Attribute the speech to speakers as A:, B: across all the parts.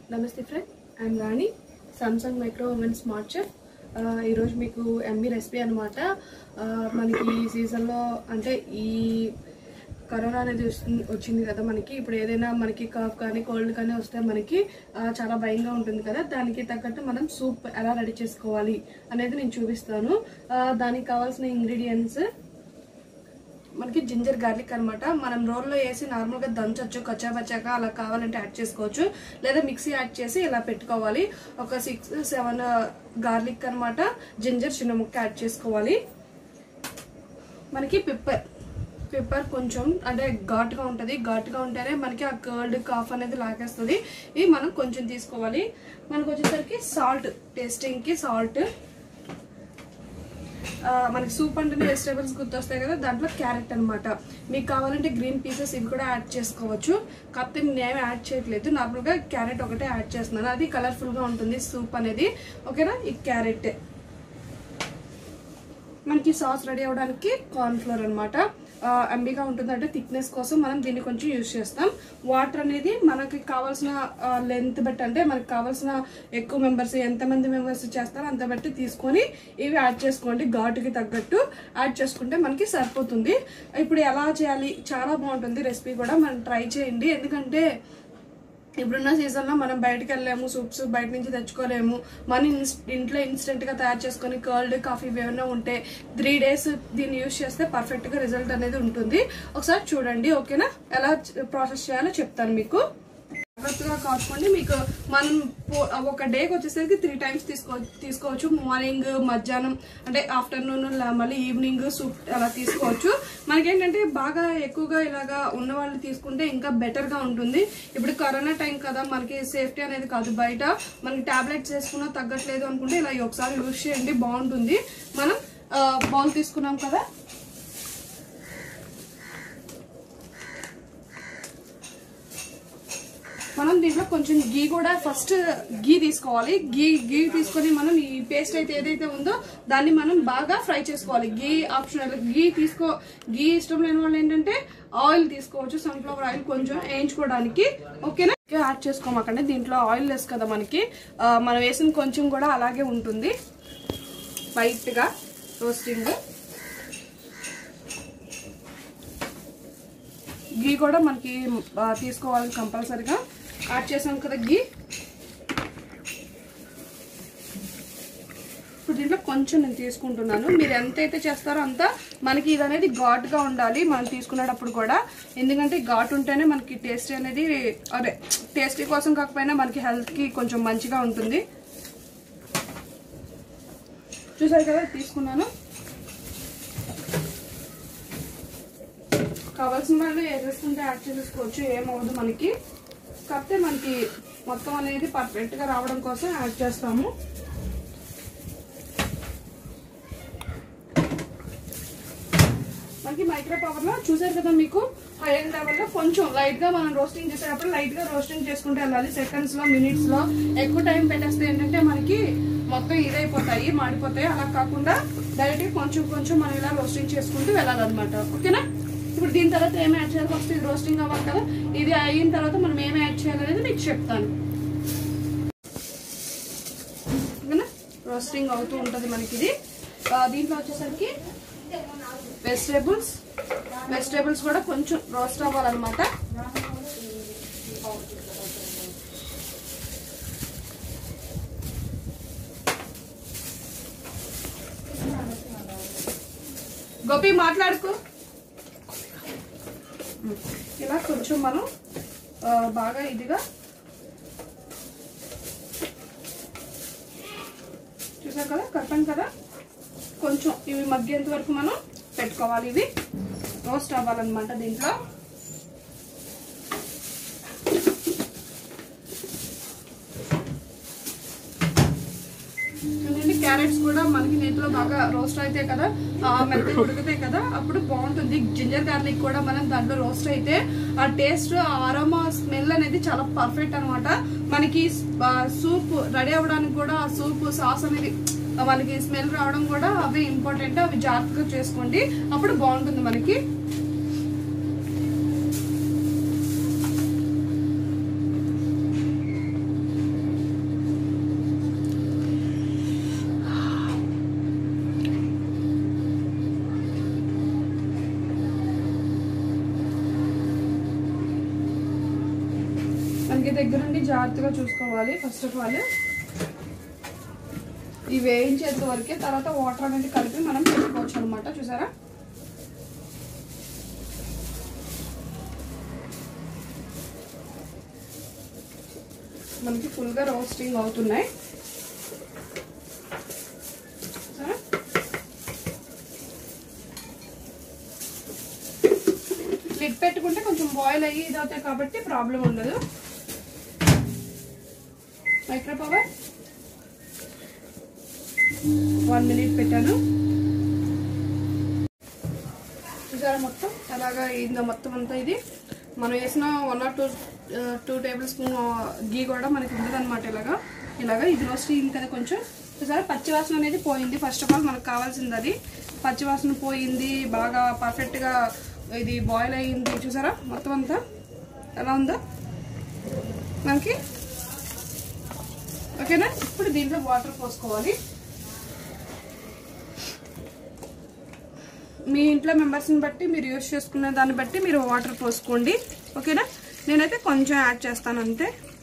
A: నమస్తే friend I'm Rani Samsung micro oven smart chef ఈరోజు మీకు ఎంబీ రెసిపీ అనమాట మనకి ఈ సీజన్లో అంటే ఈ కరోనా అనేది వస్తుంది- వచ్చింది కదా మనకి ఇప్పుడు ఏదైనా మనకి కాఫ్ కానీ కోల్డ్ కానీ వస్తే మనకి ఆ, చాలా భయంగా ఉంటుంది కదా దానికి తగ్గట్టు మనం సూప్ ఎలా రెడీ చేసుకోవాలి అనేది నేను చూపిస్తాను ఆ, దానికి కావాల్సిన ఇంగ్రీడియంట్స్ మనకి జింజర్ గార్లిక్ అన్నమాట మనం రోల్లో వేసి నార్మల్గా దంచొచ్చు కచ్చా పచ్చాక అలా కావాలంటే యాడ్ చేసుకోవచ్చు లేదా మిక్సీ యాడ్ చేసి ఇలా పెట్టుకోవాలి ఒక సిక్స్ సెవెన్ గార్లిక్ అన్నమాట జింజర్ చిన్న ముక్క యాడ్ చేసుకోవాలి మనకి పిప్పర్ పిప్పర్ కొంచెం అంటే ఘాటుగా ఉంటుంది ఘాటుగా ఉంటేనే మనకి ఆ కర్డ్ కాఫ్ అనేది లాగేస్తుంది ఇవి మనం కొంచెం తీసుకోవాలి మనకు వచ్చేసరికి సాల్ట్ టేస్టింగ్కి సాల్ట్ ఆ, మనకి సూప్ అంటేనే వెజిటేబుల్స్ గుర్తొస్తాయి కదా దాంట్లో క్యారెట్ అన్నమాట మీకు కావాలంటే గ్రీన్ పీసెస్ ఇవి కూడా యాడ్ చేసుకోవచ్చు కాకపోతే నేను యాడ్ చేయట్లేదు నార్మల్గా క్యారెట్ ఒకటే యాడ్ చేస్తున్నాను అది కలర్ఫుల్గా ఉంటుంది సూప్ అనేది ఓకేనా ఈ క్యారెట్ మనకి సాస్ రెడీ అవ్వడానికి కార్న్ ఫ్లోర్ అనమాట అంబిగా ఉంటుంది అంటే థిక్నెస్ కోసం మనం దీన్ని కొంచెం యూజ్ చేస్తాం వాటర్ అనేది మనకి కావాల్సిన లెంత్ బట్టి అంటే మనకి కావాల్సిన ఎక్కువ మెంబర్స్ ఎంతమంది మెంబర్స్ చేస్తారో అంత బట్టి తీసుకొని ఇవి యాడ్ చేసుకోండి ఘాటుకి తగ్గట్టు యాడ్ చేసుకుంటే మనకి సరిపోతుంది ఇప్పుడు ఎలా చేయాలి చాలా బాగుంటుంది రెసిపీ కూడా మనం ట్రై చేయండి ఎందుకంటే ఇప్పుడున్న సీజన్లో మనం బయటకు వెళ్ళలేము సూప్స్ బయట నుంచి తెచ్చుకోలేము మన ఇన్స్- ఇంట్లో ఇన్స్టెంట్గా తయారు చేసుకొని కర్డ్ కాఫీ ఏమైనా ఉంటే త్రీ డేస్ దీన్ని యూస్ చేస్తే పర్ఫెక్ట్గా రిజల్ట్ అనేది ఉంటుంది ఒకసారి చూడండి ఓకేనా ఎలా ప్రాసెస్ చేయాలో చెప్తాను మీకు జాగ్రత్తగా కాచుకోండి మీకు మనం పో- ఒక డేకి వచ్చేసరికి త్రీ టైమ్స్ తీసుకో తీసుకోవచ్చు మార్నింగ్ మధ్యాహ్నం అంటే ఆఫ్టర్నూన్ మళ్ళీ ఈవినింగ్ సూప్ అలా తీసుకోవచ్చు మనకేంటంటే బాగా ఎక్కువగా ఇలాగా ఉన్న వాళ్ళు తీసుకుంటే ఇంకా బెటర్ గా ఉంటుంది ఇప్పుడు కరోనా టైం కదా మనకి సేఫ్టీ అనేది కాదు బయట మనకి టాబ్లెట్స్ వేసుకున్నా తగ్గట్లేదు అనుకుంటే ఇలా ఒకసారి యూజ్ చేయండి బాగుంటుంది మనం బౌల్ తీసుకున్నాం కదా మనం దీంట్లో కొంచెం గీ కూడా ఫస్ట్ గీ తీసుకోవాలి గీ గీ తీసుకొని మనం ఈ పేస్ట్ అయితే ఏదైతే ఉందో దాన్ని మనం బాగా ఫ్రై చేసుకోవాలి గీ ఆప్షనల్ గీ తీసుకో గీ ఇష్టం లేని వాళ్ళు ఏంటంటే ఆయిల్ తీసుకోవచ్చు సన్ఫ్లవర్ ఆయిల్ కొంచెం వేయించుకోవడానికి ఓకేనా ఇంకా యాడ్ చేసుకోమాకండి దీంట్లో ఆయిల్ లెస్ కదా మనకి ఆ, మనం వేసిన కొంచెం కూడా అలాగే ఉంటుంది వైట్గా రోస్టింగ్ గీ కూడా మనకి ఆ, తీసుకోవాలి కంపల్సరిగా యాడ్ చేసాం కదా గీ ఇప్పుడు దీంట్లో కొంచెం నేను తీసుకుంటున్నాను మీరు ఎంత అయితే చేస్తారో అంత మనకి ఇది అనేది ఘాటుగా ఉండాలి మనం తీసుకునేటప్పుడు కూడా ఎందుకంటే ఘాటు ఉంటేనే మనకి టేస్ట్ అనేది అదే టేస్టీ కోసం కాకపోయినా మనకి హెల్త్కి కొంచెం మంచిగా ఉంటుంది చూసారు కదా తీసుకున్నాను కావాల్సిన వాళ్ళు వేసేసుకుంటే యాడ్ చేసేసుకోవచ్చు ఏమవుదు మనకి కాకపోతే మనకి మొత్తం అనేది పర్ఫెక్ట్గా రావడం కోసం యాడ్ చేస్తాము మనకి మైక్రో పవర్ లో చూసారు కదా మీకు హై అండ్ లెవెల్ లో కొంచెం లైట్ గా మనం రోస్టింగ్ చేసేటప్పుడు లైట్ గా రోస్టింగ్ చేసుకుంటూ వెళ్ళాలి సెకండ్స్ లో మినిట్స్ లో ఎక్కువ టైం పెట్టేస్తే ఏంటంటే మనకి మొత్తం ఇదైపోతాయి మాడిపోతాయి అలా కాకుండా డైరెక్ట్ గా కొంచెం కొంచెం మనం ఇలా రోస్టింగ్ చేసుకుంటూ వెళ్ళాలన్నమాట ఓకేనా ఇప్పుడు దీని తర్వాత ఏం యాడ్ చేయాలి ఫస్ట్ ఇది రోస్టింగ్ అవ్వాలి కదా ఇది అయిన తర్వాత మనం ఏం యాడ్ చేయాలనేది మీకు చెప్తాను ఓకేనా రోస్టింగ్ అవుతూ ఉంటుంది మనకి ఇది ఆ, దీంట్లో వచ్చేసరికి వెజిటేబుల్స్ వెజిటేబుల్స్ కూడా కొంచెం రోస్ట్ అవ్వాలన్నమాట గోపి మాట్లాడుకో ఇలా కొంచెం మనం ఆ, బాగా ఇదిగా చూసారు కదా కట్టాం కదా కొంచెం ఇవి మగ్గేంత వరకు మనం పెట్టుకోవాలి ఇవి రోస్ట్ అవ్వాలన్నమాట దీంట్లో చూడండి క్యారెట్స్ కూడా మనకి నేతిలో బాగా రోస్ట్ అయితే కదా ఆ, మెత్తగా ఉడుకుతాయి కదా అప్పుడు బాగుంటుంది జింజర్ గార్లిక్ కూడా మనం దాంట్లో రోస్ట్ అయితే ఆ టేస్ట్ ఆరోమా స్మెల్ అనేది చాలా పర్ఫెక్ట్ అనమాట మనకి సూప్ రెడీ అవ్వడానికి కూడా ఆ సూప్ సాస్ అనేది మనకి స్మెల్ రావడం కూడా అవి ఇంపార్టెంట్ అవి జాగ్రత్తగా చేసుకోండి అప్పుడు బాగుంటుంది మనకి దగ్గరుండి జాగ్రత్తగా చూసుకోవాలి ఫస్ట్ ఆఫ్ ఆల్ ఇవి వేయించేంత వరకే తర్వాత వాటర్ అనేది కలిపి మనం పెట్టుకోవచ్చు అనమాట చూసారా మనకి ఫుల్గా రోస్టింగ్ అవుతున్నాయి చూసారా? లిడ్ పెట్టుకుంటే కొంచెం బాయిల్ అయ్యి ఇది అవుతాయి కాబట్టి ప్రాబ్లం ఉండదు మైక్రో పవర్ వన్ మినిట్ పెట్టాను చూసారా మొత్తం అలాగా అయిందో మొత్తం అంతా ఇది మనం వేసిన one or two two tablespoon ghee కూడా మనకి ఉండదు అనమాట ఇలాగా ఇలాగా ఇది రోస్ట్ అయింది కదా కొంచెం చూసారా పచ్చివాసన అనేది పోయింది ఫస్ట్ ఆఫ్ ఆల్ మనకు కావాల్సింది అది పచ్చివాసన పోయింది బాగా పర్ఫెక్ట్గా ఇది బాయిల్ అయ్యింది చూసారా మొత్తం అంతా ఎలా ఉందో మనకి ఓకేనా ఇప్పుడు దీంట్లో వాటర్ పోసుకోవాలి మీ ఇంట్లో మెంబర్స్ని బట్టి మీరు యూస్ చేసుకునే దాన్ని బట్టి మీరు వాటర్ పోసుకోండి ఓకేనా నేనైతే కొంచెం యాడ్ చేస్తాను అంతే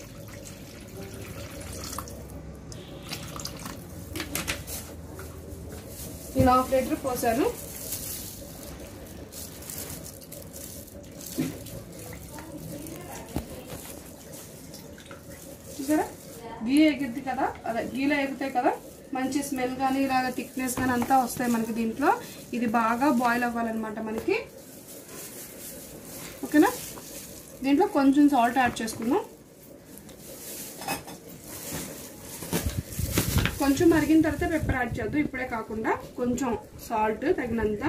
A: నేను హాఫ్ లీటర్ పోసాను చూసారా గీ ఎగిద్ది కదా అదే గీలో ఎగుతాయి కదా మంచి స్మెల్ కానీ ఇలాగ థిక్నెస్ కానీ అంతా వస్తాయి మనకి దీంట్లో ఇది బాగా బాయిల్ అవ్వాలన్నమాట మనకి ఓకేనా దీంట్లో కొంచెం సాల్ట్ యాడ్ చేసుకుందాం కొంచెం మరిగిన తర్వాత పెప్పర్ యాడ్ చేద్దాం ఇప్పుడే కాకుండా కొంచెం సాల్ట్ తగినంత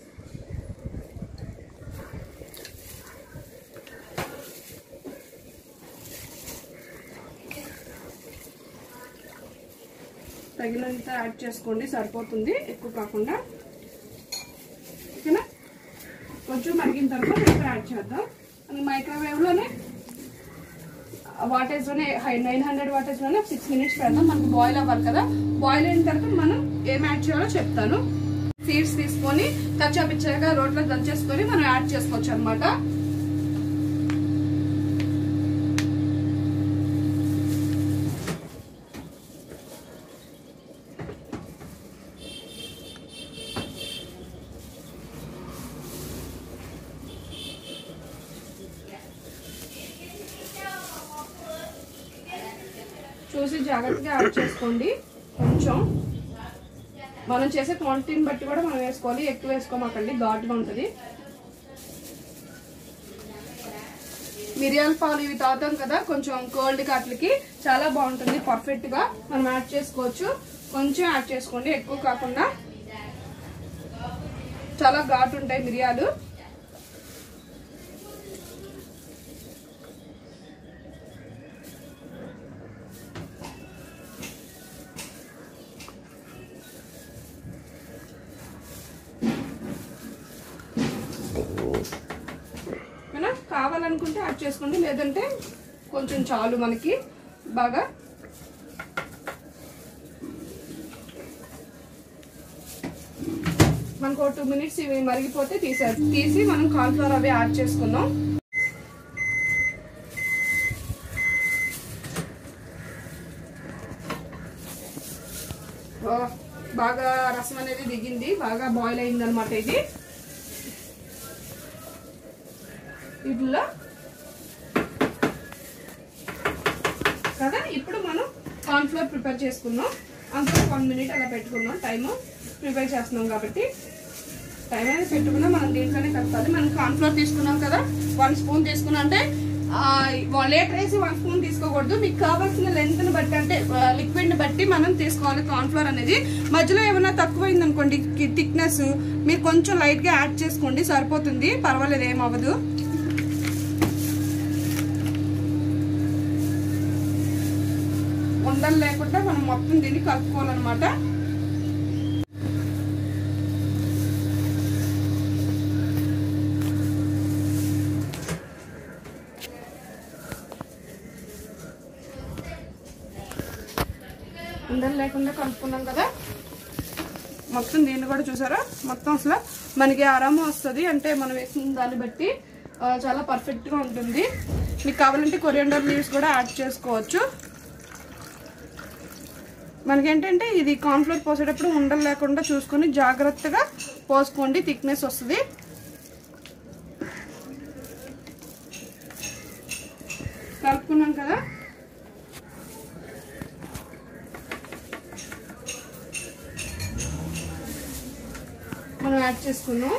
A: తగినంత యాడ్ చేసుకోండి సరిపోతుంది ఎక్కువ కాకుండా ఓకేనా కొంచెం మరిగిన తర్వాత పెప్పర్ యాడ్ చేద్దాం అది మైక్రోవేవ్లోనే వాటేజ్లోనే హై నైన్ హండ్రెడ్ వాటేజ్లోనే సిక్స్ మినిట్స్ పెడదాం మనకు బాయిల్ అవ్వాలి కదా బాయిల్ అయిన తర్వాత మనం ఏం యాడ్ చేయాలో చెప్తాను సీడ్స్ తీసుకొని కచ్చా పిచ్చాగా రోట్లో దంచేసుకొని మనం యాడ్ చేసుకోవచ్చు అనమాట చూసి జాగ్రత్తగా యాడ్ చేసుకోండి కొంచెం మనం చేసే క్వాంటిటీని బట్టి కూడా మనం వేసుకోవాలి ఎక్కువ వేసుకోమాకండి ఘాటుగా ఉంటుంది మిరియాల పాలు ఇవి తాగుతాం కదా కొంచెం కోల్డ్ కాట్లకి చాలా బాగుంటుంది పర్ఫెక్ట్ గా మనం యాడ్ చేసుకోవచ్చు కొంచెం యాడ్ చేసుకోండి ఎక్కువ కాకుండా చాలా ఘాటు ఉంటాయి మిరియాలు ఓకేనా కావాలనుకుంటే యాడ్ చేసుకోండి లేదంటే కొంచెం చాలు మనకి బాగా మనకు టూ మినిట్స్ ఇవి మరిగిపోతే తీసే తీసి మనం కార్న్ఫ్లవర్ అవి యాడ్ చేసుకుందాం ఓ, బాగా రసం అనేది దిగింది బాగా బాయిల్ అయింది అనమాట ఇది ఇట్లా కదా ఇప్పుడు మనం కార్న్ఫ్లోర్ ప్రిపేర్ చేసుకుందాం అందులో వన్ మినిట్ అలా పెట్టుకుందాం టైం ప్రిపేర్ చేస్తున్నాం కాబట్టి టైం అనేది పెట్టుకున్నా మనం దీంట్లోనే కలపాలి మనం కార్న్ఫ్లోర్ తీసుకున్నాం కదా వన్ స్పూన్ తీసుకున్నాం అంటే లీటర్ వేసి వన్ స్పూన్ తీసుకోకూడదు మీకు కావాల్సిన లెంత్ని బట్టి అంటే లిక్విడ్ని బట్టి మనం తీసుకోవాలి కార్న్ఫ్లోర్ అనేది మధ్యలో ఏమైనా తక్కువైంది అనుకోండి థిక్నెస్ మీరు కొంచెం లైట్గా యాడ్ చేసుకోండి సరిపోతుంది పర్వాలేదు ఏం అవ్వదు ఉండలు లేకుండా మనం మొత్తం దీన్ని కలుపుకోవాలన్నమాట ఉండలు లేకుండా కలుపుకున్నాం కదా మొత్తం దీన్ని కూడా చూసారా మొత్తం అసలు మనకి ఆరామ వస్తుంది అంటే మనం వేసిన దాన్ని బట్టి ఆ, చాలా పర్ఫెక్ట్గా ఉంటుంది మీకు కావాలంటే కొరియండర్ లీవ్స్ కూడా యాడ్ చేసుకోవచ్చు మనకేంటంటే ఇది కార్న్ఫ్లోర్ పోసేటప్పుడు ఉండలు లేకుండా చూసుకొని జాగ్రత్తగా పోసుకోండి థిక్నెస్ వస్తుంది కలుపుకున్నాం కదా మనం యాడ్ చేసుకున్నాం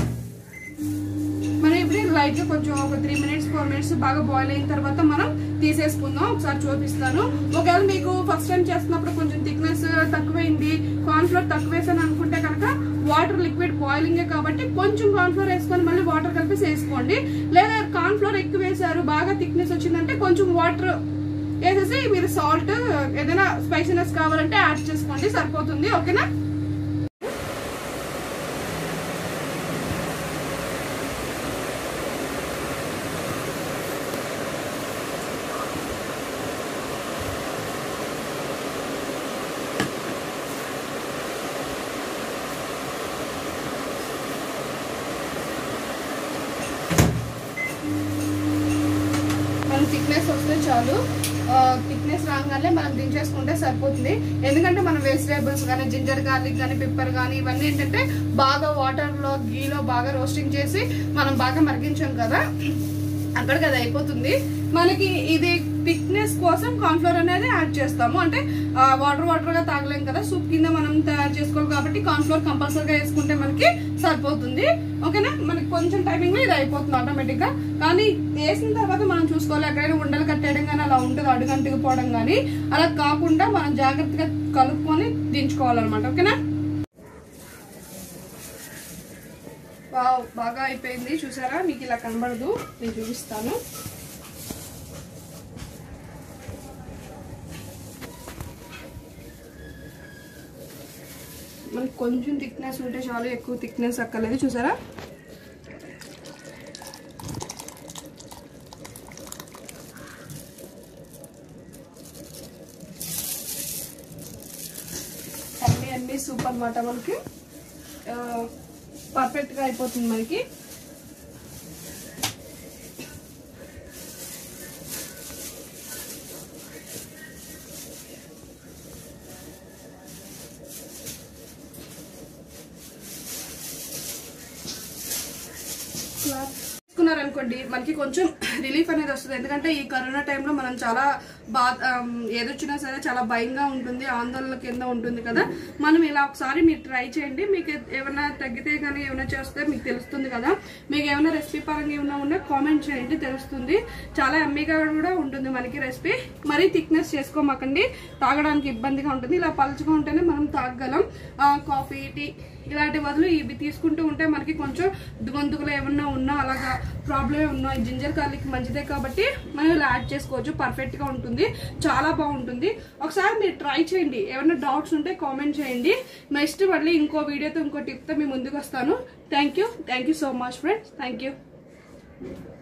A: మనం ఇప్పుడు లైట్ గా కొంచెం ఒక త్రీ మినిట్స్ ఫోర్ మినిట్స్ బాగా బాయిల్ అయిన తర్వాత మనం తీసేసుకుందాం ఒకసారి చూపిస్తాను ఒకవేళ మీకు ఫస్ట్ టైం చేస్తున్నప్పుడు కొంచెం థిక్నెస్ తక్కువైంది కార్న్ఫ్లోర్ తక్కువ వేసాను అనుకుంటే కనుక వాటర్ లిక్విడ్ బాయిలింగ్ కాబట్టి కొంచెం కార్న్ఫ్లోర్ వేసుకొని మళ్ళీ వాటర్ కలిపి వేసుకోండి లేదా కార్న్ఫ్లోర్ ఎక్కువ వేసారు బాగా థిక్నెస్ వచ్చిందంటే కొంచెం వాటర్ వేసేసి మీరు సాల్ట్ ఏదైనా స్పైసీనెస్ కావాలంటే యాడ్ చేసుకోండి సరిపోతుంది ఓకేనా మనం థిక్నెస్ వస్తే చాలు థిక్నెస్ రాగానే మనం దించేసుకుంటే సరిపోతుంది ఎందుకంటే మనం వెజిటేబుల్స్ కానీ జింజర్ గార్లిక్ కానీ పెప్పర్ కానీ ఇవన్నీ ఏంటంటే బాగా వాటర్లో గీలో బాగా రోస్టింగ్ చేసి మనం బాగా మరిగించాం కదా అక్కడికి అది అయిపోతుంది మనకి ఇది థిక్నెస్ కోసం కార్న్ఫ్లోర్ అనేది యాడ్ చేస్తాము అంటే వాటర్ వాటర్ గా తాగలేం కదా సూప్ కింద మనం తయారు చేసుకోవాలి కాబట్టి కార్న్ఫ్లోర్ కంపల్సరీగా వేసుకుంటే మనకి సరిపోతుంది ఓకేనా మనకి కొంచెం టైమింగ్ లో ఇది అయిపోతుంది ఆటోమేటిక్ గా కానీ వేసిన తర్వాత మనం చూసుకోవాలి ఎక్కడైనా ఉండలు కట్టేయడం కానీ అలా ఉంటుంది అడుగంటికి పోవడం కానీ అలా కాకుండా మనం జాగ్రత్తగా కలుపుకొని దించుకోవాలన్నమాట ఓకేనా వావ్ బాగా అయిపోయింది చూసారా మీకు ఇలా కనబడదు నేను చూపిస్తాను మనకి కొంచెం థిక్నెస్ ఉంటే చాలు ఎక్కువ థిక్నెస్ అక్కర్లేదు చూసారా అన్నీ అన్నీ సూపర్ అన్నమాట మనకి పర్ఫెక్ట్గా అయిపోతుంది మనకి అనుకోండి మనకి కొంచెం రిలీఫ్ అనేది వస్తుంది ఎందుకంటే ఈ కరోనా టైంలో మనం చాలా బా ఆమ్, ఏదొచ్చినా సరే చాలా భయంగా ఉంటుంది ఆందోళన కింద ఉంటుంది కదా మనం ఇలా ఒకసారి మీరు ట్రై చేయండి మీకు ఏమైనా తగ్గితే కానీ ఏమైనా చేస్తే మీకు తెలుస్తుంది కదా మీకు ఏమైనా రెసిపీ పరంగా ఏమైనా ఉన్నా కామెంట్ చేయండి తెలుస్తుంది చాలా ఎమ్మీగా కూడా ఉంటుంది మనకి రెసిపీ మరీ థిక్నెస్ చేసుకోమాకండి తాగడానికి ఇబ్బందిగా ఉంటుంది ఇలా పలుచగా ఉంటేనే మనం తాగగలం ఆ, కాఫీ టీ ఇలాంటి బదులు ఇవి తీసుకుంటూ ఉంటే మనకి కొంచెం గొంతుకులు ఏమన్నా ఉన్నా అలాగా ప్రాబ్లమ్ ఉన్నా ఈ జింజర్ గార్లిక్ మంచిదే కాబట్టి మనం ఇలా యాడ్ చేసుకోవచ్చు పర్ఫెక్ట్ గా ఉంటుంది చాలా బాగుంటుంది ఒకసారి మీరు ట్రై చేయండి ఏమైనా డౌట్స్ ఉంటే కామెంట్ చేయండి నెక్స్ట్ మళ్ళీ ఇంకో వీడియోతో ఇంకో టిప్తో మీ ముందుకు వస్తాను thank you thank you so much friends thank you